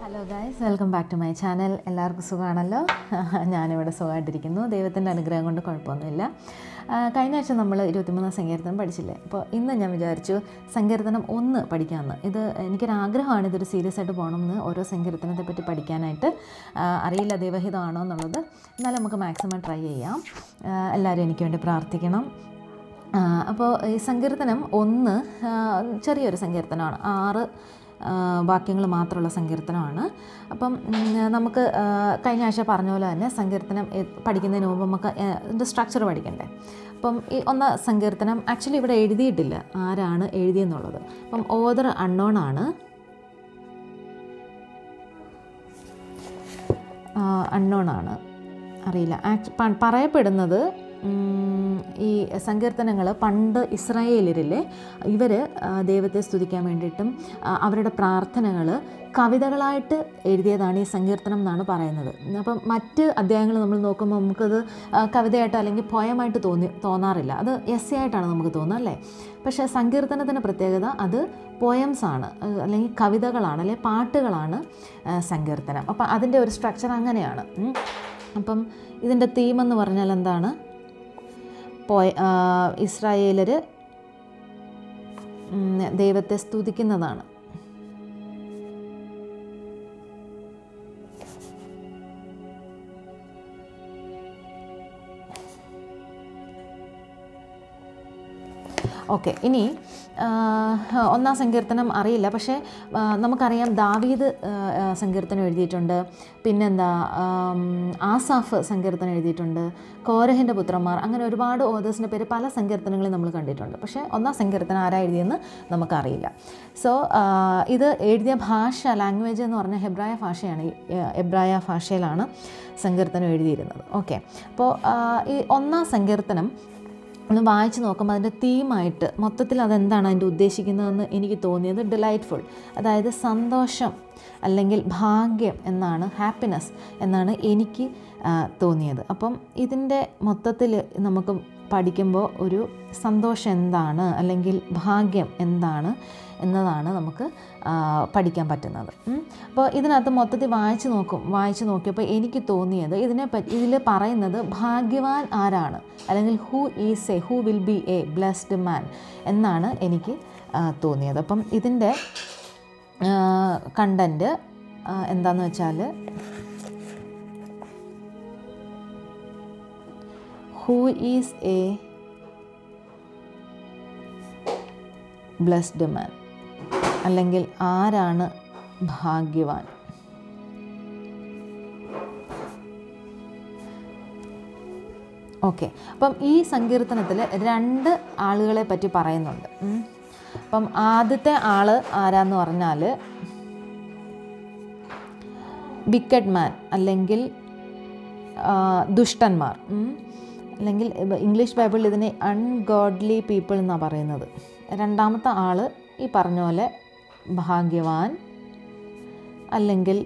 Hello guys welcome back to my channel എല്ലാവർക്കും സുഖമാണല്ലോ ഞാനിവിടെ സുഖമായിട്ടിരിക്കുന്നു ദൈവത്തിൻ്റെ അനുഗ്രഹം കൊണ്ട് കുഴപ്പമൊന്നുമില്ല ആ, കഴിഞ്ഞ ആഴ്ച നമ്മൾ ഇരുപത്തിമൂന്നാം സങ്കീർത്തനം പഠിച്ചില്ലേ അപ്പോൾ ഇന്ന് ഞാൻ വിചാരിച്ചു സങ്കീർത്തനം ഒന്ന് പഠിക്കാമെന്ന് ഇത് എനിക്കൊരാഗ്രഹമാണ് ഇതൊരു സീരിയസ് ആയിട്ട് പോകണമെന്ന് ഓരോ സങ്കീർത്തനത്തെ പറ്റി പഠിക്കാനായിട്ട് ആ, അറിയില്ല ദൈവഹിതമാണോ എന്നുള്ളത് എന്നാലും നമുക്ക് മാക്സിമം ട്രൈ ചെയ്യാം ആ, എല്ലാവരും എനിക്ക് വേണ്ടി പ്രാർത്ഥിക്കണം ആ, അപ്പോൾ ഈ സങ്കീർത്തനം ഒന്ന് ആ, ചെറിയൊരു സങ്കീർത്തനമാണ് ആറ് ആ, വാക്യങ്ങൾ മാത്രമുള്ള സങ്കീർത്തനമാണ് അപ്പം ഉം, നമുക്ക് ആ, കഴിഞ്ഞ ആഴ്ച പറഞ്ഞ പോലെ തന്നെ സങ്കീർത്തനം എ- പഠിക്കുന്നതിന് മുമ്പ് നമുക്ക് ആ, ഇതിൻ്റെ സ്ട്രക്ചർ പഠിക്കണ്ടേ അപ്പം ഈ ഒന്ന് സങ്കീർത്തനം ആക്ച്വലി ഇവിടെ എഴുതിയിട്ടില്ല ആരാണ് എഴുതിയെന്നുള്ളത് അപ്പം ഓദർ അൺനോൺ ആണ് അൺനോൺ ആണ് അറിയില്ല ആക്ട് പ- പറയപ്പെടുന്നത് ഉം, ഈ സങ്കീർത്തനങ്ങൾ പണ്ട് ഇസ്രായേലിലെ ഇവർ ദൈവത്തെ സ്തുതിക്കാൻ വേണ്ടിയിട്ടും ആ, അവരുടെ പ്രാർത്ഥനകൾ കവിതകളായിട്ട് എഴുതിയതാണ് ഈ സങ്കീർത്തനം എന്നാണ് പറയുന്നത് അപ്പം മറ്റ് അധ്യായങ്ങൾ നമ്മൾ നോക്കുമ്പോൾ നമുക്കത് ആ, കവിതയായിട്ട് അല്ലെങ്കിൽ പോയമായിട്ട് തോന്നി തോന്നാറില്ല അത് എസ് ആയിട്ടാണ് നമുക്ക് തോന്നുക അല്ലേ പക്ഷേ സങ്കീർത്തനത്തിൻ്റെ പ്രത്യേകത അത് പോയംസ് ആണ് ആ, അല്ലെങ്കിൽ കവിതകളാണ് അല്ലെങ്കിൽ പാട്ടുകളാണ് ആ, സങ്കീർത്തനം അപ്പം അതിൻ്റെ ഒരു സ്ട്രക്ചർ അങ്ങനെയാണ് ഉം. അപ്പം ഇതിൻ്റെ തീം എന്ന് പറഞ്ഞാൽ എന്താണ് പോയ ഇസ്രായേലർ ദൈവത്തെ സ്തുതിക്കുന്നതാണ് ഓക്കെ ഇനി ആ, ഒന്നാം സങ്കീർത്തനം അറിയില്ല പക്ഷേ ആ, നമുക്കറിയാം ദാവീദ് ആ, ആ, സങ്കീർത്തനം എഴുതിയിട്ടുണ്ട് പിന്നെന്താ ആം, ആസാഫ് സങ്കീർത്തനം എഴുതിയിട്ടുണ്ട് കോരഹിൻ്റെ പുത്രന്മാർ അങ്ങനെ ഒരുപാട് ഓതേഴ്സിൻ്റെ പേര് പല സങ്കീർത്തനങ്ങളും നമ്മൾ കണ്ടിട്ടുണ്ട് പക്ഷേ ഒന്നാം സങ്കീർത്തനം ആരാ എഴുതിയെന്ന് നമുക്കറിയില്ല സോ ഇത് എഴുതിയ ഭാഷ ലാംഗ്വേജ് എന്ന് പറഞ്ഞാൽ ഹെബ്രായ ഭാഷയാണ് ഈ, ആ, എബ്രായ ഭാഷയിലാണ് സങ്കീർത്തനം എഴുതിയിരുന്നത് ഓക്കെ അപ്പോൾ ഈ ഒന്നാം സങ്കീർത്തനം ഒന്ന് വായിച്ച് നോക്കുമ്പോൾ അതിൻ്റെ തീമായിട്ട് മൊത്തത്തിൽ അതെന്താണ് അതിൻ്റെ ഉദ്ദേശിക്കുന്നതെന്ന് എനിക്ക് തോന്നിയത് ഡിലൈറ്റ്ഫുൾ അതായത് സന്തോഷം അല്ലെങ്കിൽ ഭാഗ്യം എന്നാണ് ഹാപ്പിനെസ് എന്നാണ് എനിക്ക് ആ, തോന്നിയത് അപ്പം ഇതിൻ്റെ മൊത്തത്തിൽ നമുക്ക് പഠിക്കുമ്പോൾ ഒരു സന്തോഷം എന്താണ് അല്ലെങ്കിൽ ഭാഗ്യം എന്താണ് എന്നതാണ് നമുക്ക് ആ, പഠിക്കാൻ പറ്റുന്നത് ഉം. അപ്പോൾ ഇതിനകത്ത് മൊത്തത്തിൽ വായിച്ച് നോക്കും വായിച്ച് നോക്കിയപ്പോൾ എനിക്ക് തോന്നിയത് ഇതിനെ പറ്റി ഇതിൽ പറയുന്നത് ഭാഗ്യവാൻ ആരാണ് അല്ലെങ്കിൽ who is a who will be a blessed man എന്നാണ് എനിക്ക് ആ, തോന്നിയത് അപ്പം ഇതിൻ്റെ കണ്ടൻറ്റ് എന്താന്ന് വെച്ചാൽ who is a blessed man അല്ലെങ്കിൽ ആരാണ് ഭാഗ്യവാൻ ഓക്കെ അപ്പം ഈ സങ്കീർത്തനത്തിൽ രണ്ട് ആളുകളെ പറ്റി പറയുന്നുണ്ട് ഉം. അപ്പം ആദ്യത്തെ ആൾ ആരാന്ന് പറഞ്ഞാൽ വിക്കറ്റ് മാൻ അല്ലെങ്കിൽ ആ, ദുഷ്ടന്മാർ ഉം. അല്ലെങ്കിൽ ഇവ- ഇംഗ്ലീഷ് ബൈബിളിൽ ഇതിനെ അൺഗോഡ്ലി പീപ്പിൾ എന്നാണ് പറയുന്നത് രണ്ടാമത്തെ ആൾ ഈ പറഞ്ഞ പോലെ ഭാഗ്യവാൻ അല്ലെങ്കിൽ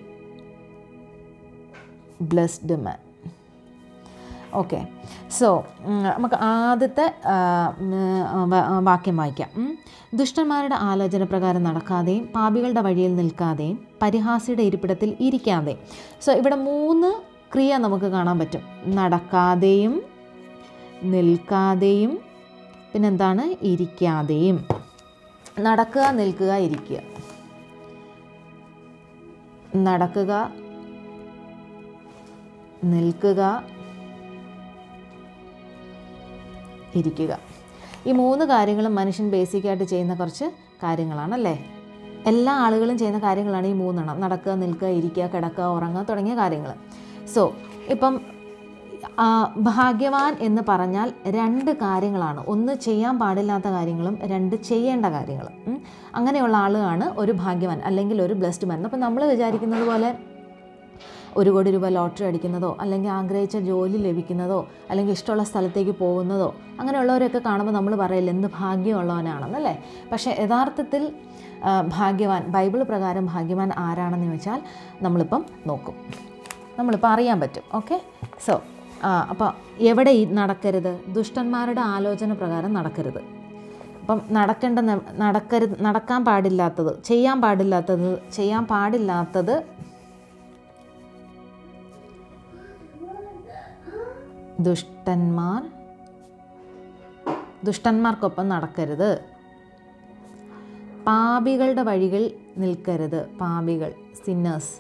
ബ്ലെസ്ഡ് മാൻ ഓക്കെ സോ നമുക്ക് ആദ്യത്തെ ആ, ഉം, വ- വാക്യം വായിക്കാം ഉം. ദുഷ്ടന്മാരുടെ ആലോചന പ്രകാരം നടക്കാതെയും പാപികളുടെ വഴിയിൽ നിൽക്കാതെയും പരിഹാസിയുടെ ഇരിപ്പിടത്തിൽ ഇരിക്കാതെയും സോ ഇവിടെ മൂന്ന് ക്രിയ നമുക്ക് കാണാൻ പറ്റും നടക്കാതെയും നിൽക്കാതെയും പിന്നെന്താണ് ഇരിക്കാതെയും നടക്കുക നിൽക്കുക ഇരിക്കുക നടക്കുക നിൽക്കുക ഇരിക്കുക ഈ മൂന്ന് കാര്യങ്ങളും മനുഷ്യൻ ബേസിക്കായിട്ട് ചെയ്യുന്ന കുറച്ച് കാര്യങ്ങളാണല്ലേ എല്ലാ ആളുകളും ചെയ്യുന്ന കാര്യങ്ങളാണ് ഈ മൂന്നെണ്ണം നടക്കുക നിൽക്കുക ഇരിക്കുക കിടക്കുക ഉറങ്ങുക തുടങ്ങിയ കാര്യങ്ങൾ സോ ഇപ്പം ആ, ഭാഗ്യവാൻ എന്ന് പറഞ്ഞാൽ രണ്ട് കാര്യങ്ങളാണ് ഒന്ന് ചെയ്യാൻ പാടില്ലാത്ത കാര്യങ്ങളും രണ്ട് ചെയ്യേണ്ട കാര്യങ്ങളും ഉം. അങ്ങനെയുള്ള ആളാണ് ഒരു ഭാഗ്യവാൻ അല്ലെങ്കിൽ ഒരു ബ്ലെസ്ഡ് മാൻ അപ്പം നമ്മൾ വിചാരിക്കുന്നത് പോലെ ഒരു കോടി രൂപ ലോട്ടറി അടിക്കുന്നതോ അല്ലെങ്കിൽ ആഗ്രഹിച്ച ജോലി ലഭിക്കുന്നതോ അല്ലെങ്കിൽ ഇഷ്ടമുള്ള സ്ഥലത്തേക്ക് പോകുന്നതോ അങ്ങനെയുള്ളവരൊക്കെ കാണുമ്പോൾ നമ്മൾ പറയില്ല എന്ത് ഭാഗ്യമുള്ളവനാണെന്നല്ലേ പക്ഷേ യഥാർത്ഥത്തിൽ ആ, ഭാഗ്യവാൻ ബൈബിൾ പ്രകാരം ഭാഗ്യവാൻ ആരാണെന്ന് ചോദിച്ചാൽ നമ്മളിപ്പം നോക്കും നമ്മളിപ്പോൾ അറിയാൻ പറ്റും ഓക്കെ സോ അപ്പോൾ എവിടെ ഈ നടക്കരുത് ദുഷ്ടന്മാരുടെ ആലോചന പ്രകാരം നടക്കരുത് അപ്പം നടക്കേണ്ട ന- നടക്കരുത് നടക്കാൻ പാടില്ലാത്തത് ചെയ്യാൻ പാടില്ലാത്തത് ചെയ്യാൻ പാടില്ലാത്തത് ദുഷ്ടന്മാർ ദുഷ്ടന്മാർക്കൊപ്പം നടക്കരുത് പാപികളുടെ വഴികൾ നിൽക്കരുത് പാപികൾ സിന്നേഴ്സ്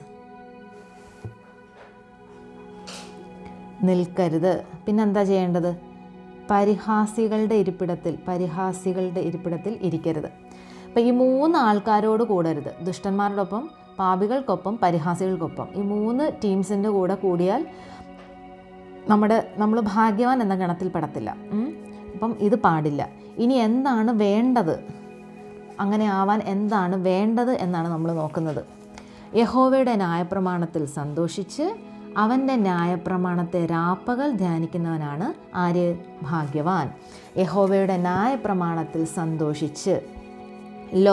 നിൽക്കരുത് പിന്നെന്താ ചെയ്യേണ്ടത് പരിഹാസികളുടെ ഇരിപ്പിടത്തിൽ പരിഹാസികളുടെ ഇരിപ്പിടത്തിൽ ഇരിക്കരുത് അപ്പം ഈ മൂന്ന് ആൾക്കാരോട് കൂടരുത് ദുഷ്ടന്മാരോടൊപ്പം പാപികൾക്കൊപ്പം പരിഹാസികൾക്കൊപ്പം ഈ മൂന്ന് ടീംസിൻ്റെ കൂടെ കൂടിയാൽ നമ്മുടെ നമ്മൾ ഭാഗ്യവാൻ എന്ന ഗണത്തിൽ പെടത്തില്ല ഉം. അപ്പം ഇത് പാടില്ല ഇനി എന്താണ് വേണ്ടത് അങ്ങനെ ആവാൻ എന്താണ് വേണ്ടത് എന്നാണ് നമ്മൾ നോക്കുന്നത് യഹോവയുടെ ന്യായപ്രമാണത്തിൽ സന്തോഷിച്ച് അവൻ്റെ ന്യായപ്രമാണത്തെ രാപ്പകൽ ധ്യാനിക്കുന്നവനാണ് ആര് ഭാഗ്യവാൻ യഹോവയുടെ ന്യായപ്രമാണത്തിൽ സന്തോഷിച്ച് ലോ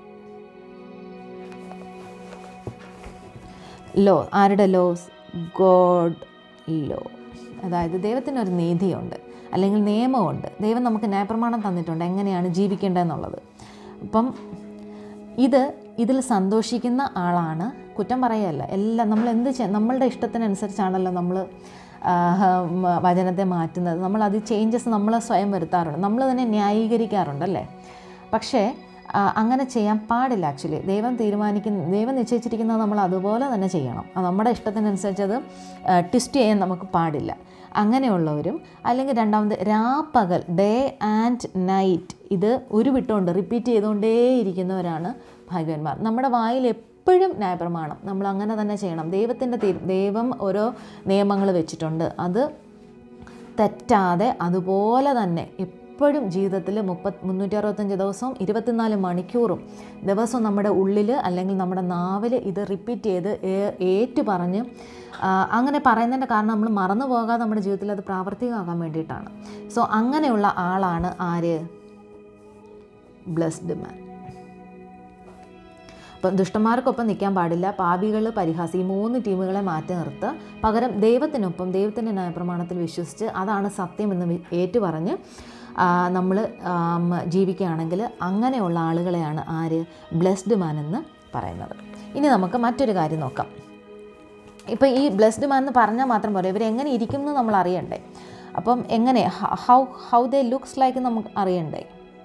ലോ ആരുടെ ലോസ് ഗോഡ് ലോ അതായത് ദൈവത്തിനൊരു നീതിയുണ്ട് അല്ലെങ്കിൽ നിയമമുണ്ട് ദൈവം നമുക്ക് ന്യായപ്രമാണം തന്നിട്ടുണ്ട് എങ്ങനെയാണ് ജീവിക്കേണ്ടതെന്നുള്ളത് അപ്പം ഇത് ഇതിൽ സന്തോഷിക്കുന്ന ആളാണ് കുറ്റം പറയല്ല എല്ലാം നമ്മൾ എന്ത് ചെയ്യ നമ്മളുടെ ഇഷ്ടത്തിനനുസരിച്ചാണല്ലോ നമ്മൾ വചനത്തെ മാറ്റുന്നത് നമ്മൾ അത് ചേഞ്ചസ് നമ്മൾ സ്വയം വരുത്താറുണ്ട് നമ്മൾ തന്നെ ന്യായീകരിക്കാറുണ്ടല്ലേ പക്ഷേ ആ, അങ്ങനെ ചെയ്യാൻ പാടില്ല ആക്ച്വലി ദൈവം തീരുമാനിക്കുന്ന ദൈവം നിശ്ചയിച്ചിരിക്കുന്നത് നമ്മൾ അതുപോലെ തന്നെ ചെയ്യണം അത് നമ്മുടെ ഇഷ്ടത്തിനനുസരിച്ച് അത് ട്വിസ്റ്റ് ചെയ്യാൻ നമുക്ക് പാടില്ല അങ്ങനെയുള്ളവരും അല്ലെങ്കിൽ രണ്ടാമത് രാപ്പകൽ ഡേ ആൻഡ് നൈറ്റ് ഇത് ഉരുവിട്ടുകൊണ്ട് റിപ്പീറ്റ് ചെയ്തുകൊണ്ടേയിരിക്കുന്നവരാണ് ഭാഗ്യവന്മാർ നമ്മുടെ വായിൽ എപ്പോഴും ന്യായപ്രമാണം നമ്മൾ അങ്ങനെ തന്നെ ചെയ്യണം ദൈവത്തിൻ്റെ തീ- ദൈവം ഓരോ നിയമങ്ങൾ വെച്ചിട്ടുണ്ട് അത് തെറ്റാതെ അതുപോലെ തന്നെ എപ്പോഴും ജീവിതത്തിൽ മുപ്പത് മുന്നൂറ്റി അറുപത്തഞ്ച് ദിവസവും ഇരുപത്തിനാല് മണിക്കൂറും ദിവസവും നമ്മുടെ ഉള്ളിൽ അല്ലെങ്കിൽ നമ്മുടെ നാവിൽ ഇത് റിപ്പീറ്റ് ചെയ്ത് ഏ- ഏറ്റു പറഞ്ഞ് ആ, അങ്ങനെ പറയുന്നതിൻ്റെ കാരണം നമ്മൾ മറന്നു പോകാതെ നമ്മുടെ ജീവിതത്തിൽ അത് പ്രാവർത്തികമാകാൻ വേണ്ടിയിട്ടാണ് സോ അങ്ങനെയുള്ള ആളാണ് ആര് ബ്ലസ്ഡ് മാൻ അപ്പം ദുഷ്ടന്മാർക്കൊപ്പം നിൽക്കാൻ പാടില്ല പാപികൾ പരിഹാസി ഈ മൂന്ന് ടീമുകളെ മാറ്റി നിർത്തുക പകരം ദൈവത്തിനൊപ്പം ദൈവത്തിൻ്റെ ന്യായപ്രമാണത്തിൽ വിശ്വസിച്ച് അതാണ് സത്യമെന്ന് വി- ഏറ്റുപറഞ്ഞ് നമ്മൾ ജീവിക്കുകയാണെങ്കിൽ അങ്ങനെയുള്ള ആളുകളെയാണ് ആര് ബ്ലെസ്ഡ് മാൻ എന്ന് പറയുന്നത് ഇനി നമുക്ക് മറ്റൊരു കാര്യം നോക്കാം ഇപ്പം ഈ ബ്ലെസ്ഡ് മാൻ എന്ന് പറഞ്ഞാൽ മാത്രം പോരാ ഇവർ എങ്ങനെ ഇരിക്കും എന്ന് നമ്മൾ അറിയണ്ടേ അപ്പം എങ്ങനെ how how they looks like നമുക്ക് അറിയണ്ടേ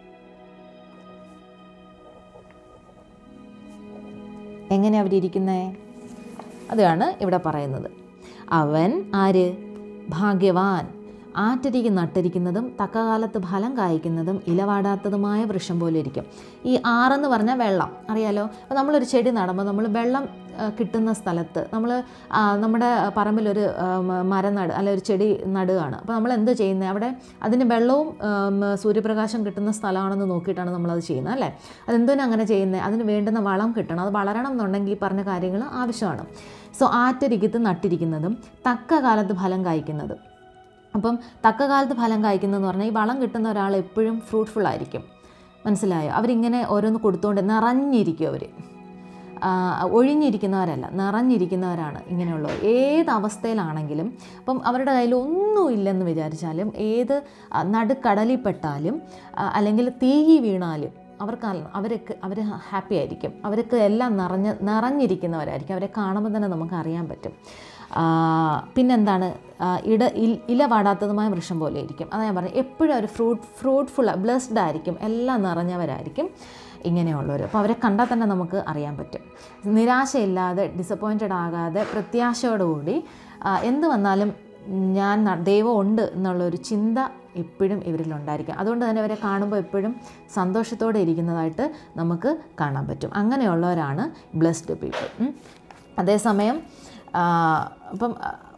എങ്ങനെ അവരിയ്ക്കുന്നേ അതാണ് ഇവിടെ പറയുന്നത് അവൻ ആര് ഭാഗ്യവാൻ ആറ്റരിക്ക് നട്ടിരിക്കുന്നതും തക്കകാലത്ത് ഫലം കായ്ക്കുന്നതും ഇലവാടാത്തതുമായ വൃക്ഷം പോലെ ഇരിക്കും ഈ ആറെന്ന് പറഞ്ഞാൽ വെള്ളം അറിയാലോ അപ്പോൾ നമ്മളൊരു ചെടി നടുമ്പോൾ നമ്മൾ വെള്ളം ആ, കിട്ടുന്ന സ്ഥലത്ത് നമ്മൾ നമ്മുടെ പറമ്പിലൊരു ആ, മ- മരം നട് അല്ലെ ഒരു ചെടി നടുകയാണ് അപ്പോൾ നമ്മൾ എന്ത് ചെയ്യുന്നത് അവിടെ അതിന് വെള്ളവും ആം, സൂര്യപ്രകാശം കിട്ടുന്ന സ്ഥലമാണെന്ന് നോക്കിയിട്ടാണ് നമ്മളത് ചെയ്യുന്നത് അല്ലേ അതെന്തിനാണ് അങ്ങനെ ചെയ്യുന്നത് അതിന് വേണ്ടുന്ന വളം കിട്ടണം അത് വളരണം എന്നുണ്ടെങ്കിൽ ഈ പറഞ്ഞ കാര്യങ്ങൾ ആവശ്യമാണ് സോ ആറ്റരികത്ത് നട്ടിരിക്കുന്നതും തക്ക കാലത്ത് ഫലം കായ്ക്കുന്നതും അപ്പം തക്ക കാലത്ത് ഫലം കായ്ക്കുന്നതെന്ന് പറഞ്ഞാൽ ഈ വളം കിട്ടുന്ന ഒരാൾ എപ്പോഴും ഫ്രൂട്ട്ഫുൾ ആയിരിക്കും മനസ്സിലായോ അവരിങ്ങനെ ഓരോന്ന് കൊടുത്തുകൊണ്ട് നിറഞ്ഞിരിക്കും അവർ ഒഴിഞ്ഞിരിക്കുന്നവരല്ല നിറഞ്ഞിരിക്കുന്നവരാണ് ഇങ്ങനെയുള്ളവർ ഏത് അവസ്ഥയിലാണെങ്കിലും അപ്പം അവരുടെ കയ്യിൽ ഒന്നുമില്ലെന്ന് വിചാരിച്ചാലും ഏത് ആ, നടുക്കടലിൽപ്പെട്ടാലും ആ, അല്ലെങ്കിൽ തീയി വീണാലും അവർക്ക് അല്ല- അവരൊക്കെ അവർ ഹാപ്പി ആയിരിക്കും അവർക്ക് എല്ലാം നിറഞ്ഞ് നിറഞ്ഞിരിക്കുന്നവരായിരിക്കും അവരെ കാണുമ്പോൾ തന്നെ നമുക്ക് അറിയാൻ പറ്റും ആ, പിന്നെന്താണ് ആ, ഇട ഇൽ- ഇല വാടാത്തതുമായ വൃക്ഷം പോലെ ഇരിക്കും അതാ ഞാൻ പറഞ്ഞത് എപ്പോഴും അവർ ഫ്രൂട്ട് ഫ്രൂട്ട്ഫുൾ ബ്ലെസ്ഡ് ആയിരിക്കും എല്ലാം നിറഞ്ഞവരായിരിക്കും ഇങ്ങനെയുള്ളവർ അപ്പോൾ അവരെ കണ്ടാൽ തന്നെ നമുക്ക് അറിയാൻ പറ്റും നിരാശയില്ലാതെ ഡിസപ്പോയിൻറ്റഡ് ആകാതെ പ്രത്യാശയോടുകൂടി ആ, എന്ത് വന്നാലും ഞാൻ ന- ദൈവം ഉണ്ട് എന്നുള്ളൊരു ചിന്ത എപ്പോഴും ഇവരിലുണ്ടായിരിക്കും അതുകൊണ്ട് തന്നെ അവരെ കാണുമ്പോൾ എപ്പോഴും സന്തോഷത്തോടെ ഇരിക്കുന്നതായിട്ട് നമുക്ക് കാണാൻ പറ്റും അങ്ങനെയുള്ളവരാണ് ബ്ലെസ്ഡ് പീപ്പിൾ അതേസമയം ആ, അപ്പം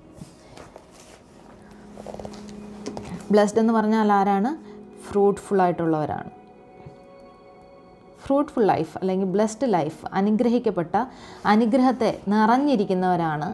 ബ്ലെസ്ഡ് എന്ന് പറഞ്ഞാൽ ആരാണ് ഫ്രൂട്ട്ഫുൾ ആയിട്ടുള്ളവരാണ് ഫ്രൂട്ട്ഫുൾ ലൈഫ് അല്ലെങ്കിൽ ബ്ലെസ്ഡ് ലൈഫ് അനുഗ്രഹിക്കപ്പെട്ട അനുഗ്രഹത്തെ നിറഞ്ഞിരിക്കുന്നവരാണ്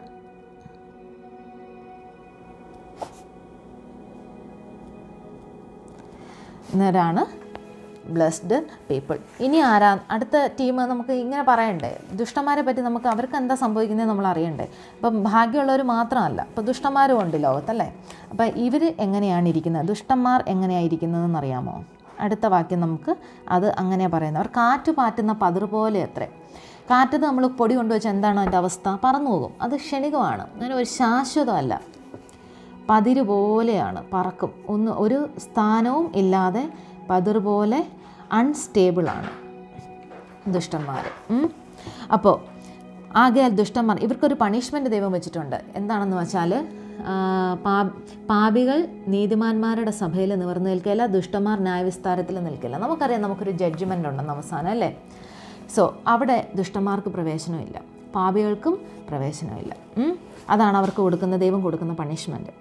എന്നവരാണ് ബ്ലെസ്ഡ് പീപ്പിൾ ഇനി ആരാ അടുത്ത ടീം നമുക്ക് ഇങ്ങനെ പറയണ്ടേ ദുഷ്ടന്മാരെ പറ്റി നമുക്ക് അവർക്ക് എന്താ സംഭവിക്കുന്നത് നമ്മൾ അറിയണ്ടേ അപ്പം ഭാഗ്യമുള്ളവർ മാത്രമല്ല അപ്പോൾ ദുഷ്ടന്മാരും ഉണ്ട് ലോകത്തല്ലേ അപ്പോൾ ഇവർ എങ്ങനെയാണ് ഇരിക്കുന്നത് ദുഷ്ടന്മാർ എങ്ങനെയാണ് ഇരിക്കുന്നതെന്ന് അറിയാമോ അടുത്ത വാക്യം നമുക്ക് അത് അങ്ങനെ പറയുന്നത് അവർ കാറ്റ് പാറ്റുന്ന പതിർ പോലെ അത്രേ കാറ്റത്ത് നമ്മൾ പൊടി കൊണ്ടുവച്ച് എന്താണ് അതിൻ്റെ അവസ്ഥ പറന്നു പോകും അത് ക്ഷണികമാണ് അങ്ങനെ ഒരു ശാശ്വതമല്ല പതിര് പോലെയാണ് പറക്കും ഒന്ന് ഒരു സ്ഥാനവും ഇല്ലാതെ പതിർ പോലെ അൺസ്റ്റേബിളാണ് ദുഷ്ടന്മാർ അപ്പോൾ ആകെ ദുഷ്ടന്മാർ ഇവർക്കൊരു പണിഷ്മെൻറ്റ് ദൈവം വെച്ചിട്ടുണ്ട് എന്താണെന്ന് വെച്ചാൽ ആ, പാ പാപികൾ നീതിമാന്മാരുടെ സഭയിൽ നിവർന്നു നിൽക്കില്ല ദുഷ്ടന്മാർ ന്യായവിസ്താരത്തിൽ നിൽക്കില്ല നമുക്കറിയാം നമുക്കൊരു ജഡ്ജ്മെൻ്റ് ഉണ്ടെന്ന് അവസാനം അല്ലേ സോ അവിടെ ദുഷ്ടന്മാർക്ക് പ്രവേശനമില്ല പാപികൾക്കും പ്രവേശനമില്ല ഉം? അതാണ് അവർക്ക് കൊടുക്കുന്ന ദൈവം കൊടുക്കുന്ന പണിഷ്മെൻറ്റ്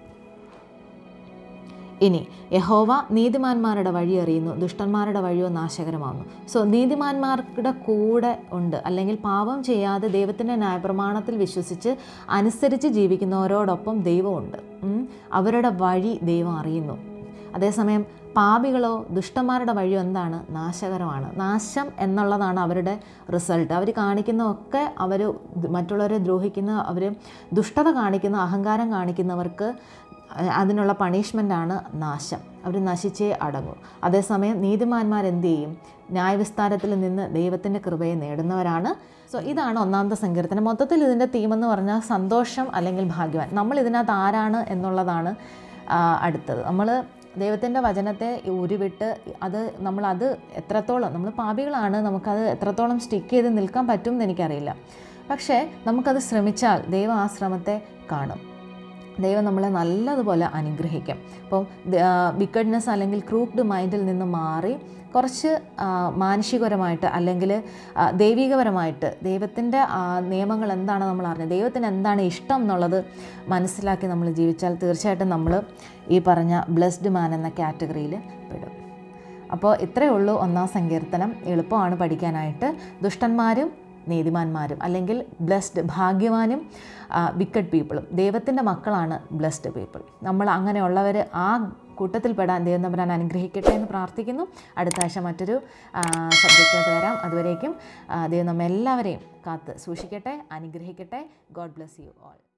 ഇനി യഹോവ നീതിമാന്മാരുടെ വഴി അറിയുന്നു ദുഷ്ടന്മാരുടെ വഴിയോ നാശകരമാകുന്നു സോ നീതിമാന്മാരുടെ കൂടെ ഉണ്ട് അല്ലെങ്കിൽ പാപം ചെയ്യാതെ ദൈവത്തിൻ്റെ ന്യായപ്രമാണത്തിൽ വിശ്വസിച്ച് അനുസരിച്ച് ജീവിക്കുന്നവരോടൊപ്പം ദൈവമുണ്ട് ഉം. അവരുടെ വഴി ദൈവം അറിയുന്നു അതേസമയം പാപികളോ ദുഷ്ടന്മാരുടെ വഴിയോ എന്താണ് നാശകരമാണ് നാശം എന്നുള്ളതാണ് അവരുടെ റിസൾട്ട് അവർ കാണിക്കുന്നതൊക്കെ അവർ മറ്റുള്ളവരെ ദ്രോഹിക്കുന്ന അവർ ദുഷ്ടത കാണിക്കുന്ന അഹങ്കാരം കാണിക്കുന്നവർക്ക് അതിനുള്ള പണിഷ്മെൻ്റാണ് നാശം അവർ നശിച്ചേ അടങ്ങൂ അതേസമയം നീതിമാന്മാർ എന്ത് ചെയ്യും ന്യായവിസ്താരത്തിൽ നിന്ന് ദൈവത്തിൻ്റെ കൃപയെ നേടുന്നവരാണ് സോ ഇതാണ് ഒന്നാമത്തെ സങ്കീർത്തനം മൊത്തത്തിൽ ഇതിൻ്റെ തീമെന്ന് പറഞ്ഞാൽ സന്തോഷം അല്ലെങ്കിൽ ഭാഗ്യവാൻ നമ്മൾ ഇതിനകത്ത് ആരാണ് എന്നുള്ളതാണ് ആ, അടുത്തത് നമ്മൾ ദൈവത്തിൻ്റെ വചനത്തെ ഉരുവിട്ട് അത് നമ്മളത് എത്രത്തോളം നമ്മൾ പാപികളാണ് നമുക്കത് എത്രത്തോളം സ്റ്റിക്ക് ചെയ്ത് നിൽക്കാൻ പറ്റും എന്ന് എനിക്കറിയില്ല പക്ഷേ നമുക്കത് ശ്രമിച്ചാൽ ദൈവം ആ ശ്രമത്തെ കാണും ദൈവം നമ്മളെ നല്ലതുപോലെ അനുഗ്രഹിക്കും അപ്പം വിക്കഡ്നെസ് അല്ലെങ്കിൽ ക്രൂക്ഡ് മൈൻഡിൽ നിന്ന് മാറി കുറച്ച് ആ, മാനുഷികപരമായിട്ട് അല്ലെങ്കിൽ ആ, ദൈവികപരമായിട്ട് ദൈവത്തിൻ്റെ നിയമങ്ങൾ എന്താണ് നമ്മൾ അറിഞ്ഞത് ദൈവത്തിന് എന്താണ് ഇഷ്ടം എന്നുള്ളത് മനസ്സിലാക്കി നമ്മൾ ജീവിച്ചാൽ തീർച്ചയായിട്ടും നമ്മൾ ഈ പറഞ്ഞ ബ്ലെസ്ഡ് മാൻ എന്ന കാറ്റഗറിയിൽ പെടും അപ്പോൾ ഇത്രയേ ഉള്ളൂ ഒന്നാം സങ്കീർത്തനം എളുപ്പമാണ് പഠിക്കാനായിട്ട് ദുഷ്ടന്മാരും നീതിമാന്മാരും അല്ലെങ്കിൽ ബ്ലെസ്ഡ് ഭാഗ്യവാനും വിക്കഡ് പീപ്പിളും ദൈവത്തിൻ്റെ മക്കളാണ് ബ്ലെസ്ഡ് പീപ്പിൾ നമ്മൾ അങ്ങനെയുള്ളവർ ആ കൂട്ടത്തിൽപ്പെടാൻ ദൈവം തമ്പുരാൻ അനുഗ്രഹിക്കട്ടെ എന്ന് പ്രാർത്ഥിക്കുന്നു അടുത്ത ആഴ്ച മറ്റൊരു സബ്ജക്റ്റായിട്ട് വരാം അതുവരേക്കും ആ, ദൈവം നമ്മെല്ലാവരെയും കാത്ത് സൂക്ഷിക്കട്ടെ അനുഗ്രഹിക്കട്ടെ ഗോഡ് ബ്ലെസ് യു ഓൾ